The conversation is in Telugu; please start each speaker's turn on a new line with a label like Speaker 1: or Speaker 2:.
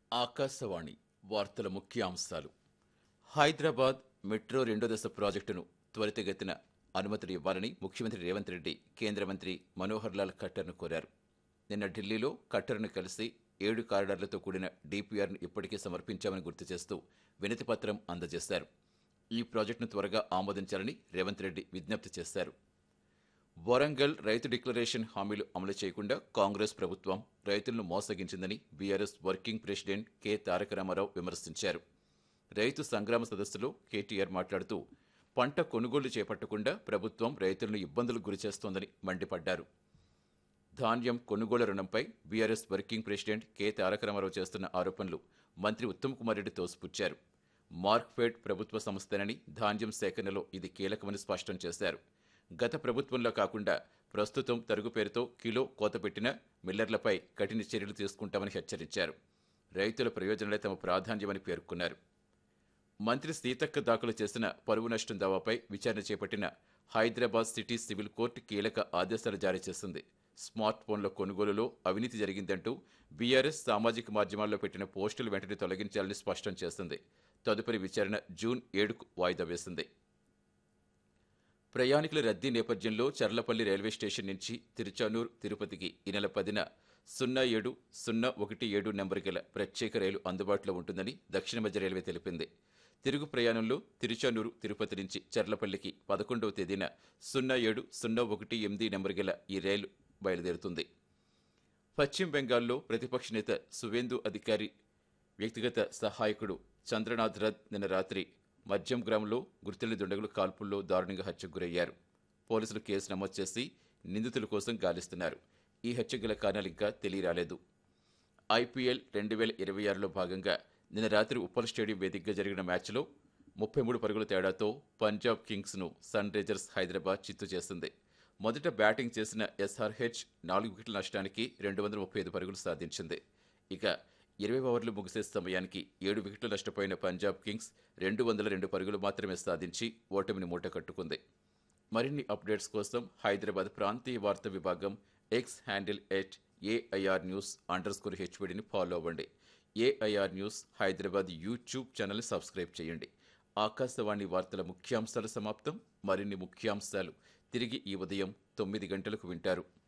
Speaker 1: ఆకాశవాణి వార్తల ముఖ్యాంశాలు హైదరాబాద్ మెట్రో రెండో దశ ప్రాజెక్టును త్వరితగతిన అనుమతులు ఇవ్వాలని ముఖ్యమంత్రి రేవంత్ రెడ్డి కేంద్ర మంత్రి మనోహర్ లాల్ ఖట్టర్ను కోరారు నిన్న ఢిల్లీలో ఖట్టర్ను కలిసి ఏడు కారిడార్లతో కూడిన డీపీఆర్ను ఇప్పటికే సమర్పించామని గుర్తు చేస్తూ వినతిపత్రం అందజేశారు ఈ ప్రాజెక్టును త్వరగా ఆమోదించాలని రేవంత్ రెడ్డి విజ్ఞప్తి చేశారు వరంగల్ రైతు డిక్లరేషన్ హామీలు అమలు చేయకుండా కాంగ్రెస్ ప్రభుత్వం రైతులను మోసగించిందని బీఆర్ఎస్ వర్కింగ్ ప్రెసిడెంట్ కె తారక రామారావు విమర్శించారు రైతు సంగ్రామ సదస్సులో కేటీఆర్ మాట్లాడుతూ పంట కొనుగోలు చేపట్టకుండా ప్రభుత్వం రైతులను ఇబ్బందులకు గురిచేస్తోందని మండిపడ్డారు ధాన్యం కొనుగోలు రుణంపై బీఆర్ఎస్ వర్కింగ్ ప్రెసిడెంట్ కె తారక రామారావు చేస్తున్న ఆరోపణలు మంత్రి ఉత్తమ్ కుమార్ రెడ్డి తోసిపుచ్చారు మార్క్ఫెడ్ ప్రభుత్వ సంస్థనని ధాన్యం సేకరణలో ఇది కీలకమని స్పష్టం చేశారు గత ప్రభుత్వంలో కాకుండా ప్రస్తుతం తరుగు పేరుతో కిలో కోత పెట్టిన మిల్లర్లపై కఠిన చర్యలు తీసుకుంటామని హెచ్చరించారు రైతుల ప్రయోజనాలే తమ ప్రాధాన్యమని పేర్కొన్నారు మంత్రి సీతక్క దాఖలు చేసిన పరువు నష్టం దావాపై విచారణ చేపట్టిన హైదరాబాద్ సిటీ సివిల్ కోర్టు కీలక ఆదేశాలు జారీ చేసింది స్మార్ట్ ఫోన్ల కొనుగోలులో అవినీతి జరిగిందంటూ బీఆర్ఎస్ సామాజిక మాధ్యమాల్లో పెట్టిన పోస్టులు వెంటనే తొలగించాలని స్పష్టం చేసింది తదుపరి విచారణ జూన్ ఏడుకు వాయిదా వేసింది ప్రయాణికుల రద్దీ నేపథ్యంలో చర్లపల్లి రైల్వే స్టేషన్ నుంచి తిరుచానూరు తిరుపతికి ఈ నెల పదిన సున్నా ఏడు సున్నా ఒకటి ఏడు నెంబర్ గల ప్రత్యేక రైలు అందుబాటులో ఉంటుందని దక్షిణ మధ్య రైల్వే తెలిపింది తిరుగు ప్రయాణంలో తిరుచానూరు తిరుపతి నుంచి చర్లపల్లికి పదకొండవ తేదీన సున్నా ఏడు సున్నా ఒకటి ఎనిమిది నెంబర్ గల ఈ రైలు బయలుదేరుతుంది పశ్చిమ బెంగాల్లో ప్రతిపక్ష నేత సువేందు అధికారి వ్యక్తిగత సహాయకుడు చంద్రనాథ్ రథ్ నిన్న రాత్రి మద్యం గ్రామంలో గుర్తిల్లి దుండగులు కాల్పుల్లో దారుణంగా హత్యకు గురయ్యారు పోలీసులు కేసు నమోదు చేసి నిందితుల కోసం గాలిస్తున్నారు ఈ హత్యకు గల కారణాలు ఇంకా తెలియరాలేదు ఐపీఎల్ రెండు వేల ఇరవై ఆరులో భాగంగా నిన్న రాత్రి ఉప్పల్ స్టేడియం వేదికగా జరిగిన మ్యాచ్లో ముప్పై మూడు పరుగుల తేడాతో పంజాబ్ కింగ్స్ను సన్ రైజర్స్ హైదరాబాద్ చిత్తు చేసింది మొదట బ్యాటింగ్ చేసిన ఎస్ఆర్హెచ్ నాలుగు వికెట్ల నష్టానికి రెండు వందల ముప్పై ఐదు పరుగులు సాధించింది ఇక ఇరవై ఓవర్లు ముగిసే సమయానికి ఏడు వికెట్లు నష్టపోయిన పంజాబ్ కింగ్స్ రెండు వందల రెండు పరుగులు మాత్రమే సాధించి ఓటమిని మూట కట్టుకుంది మరిన్ని అప్డేట్స్ కోసం హైదరాబాద్ ప్రాంతీయ వార్తా విభాగం X handle at AIR news underscore హెచ్బిడిని ఫాలో అవ్వండి ఏఐఆర్ న్యూస్ హైదరాబాద్ యూట్యూబ్ ఛానల్ని సబ్స్క్రైబ్ చేయండి ఆకాశవాణి వార్తల ముఖ్యాంశాలు సమాప్తం మరిన్ని ముఖ్యాంశాలు తిరిగి ఈ ఉదయం తొమ్మిది గంటలకు వింటారు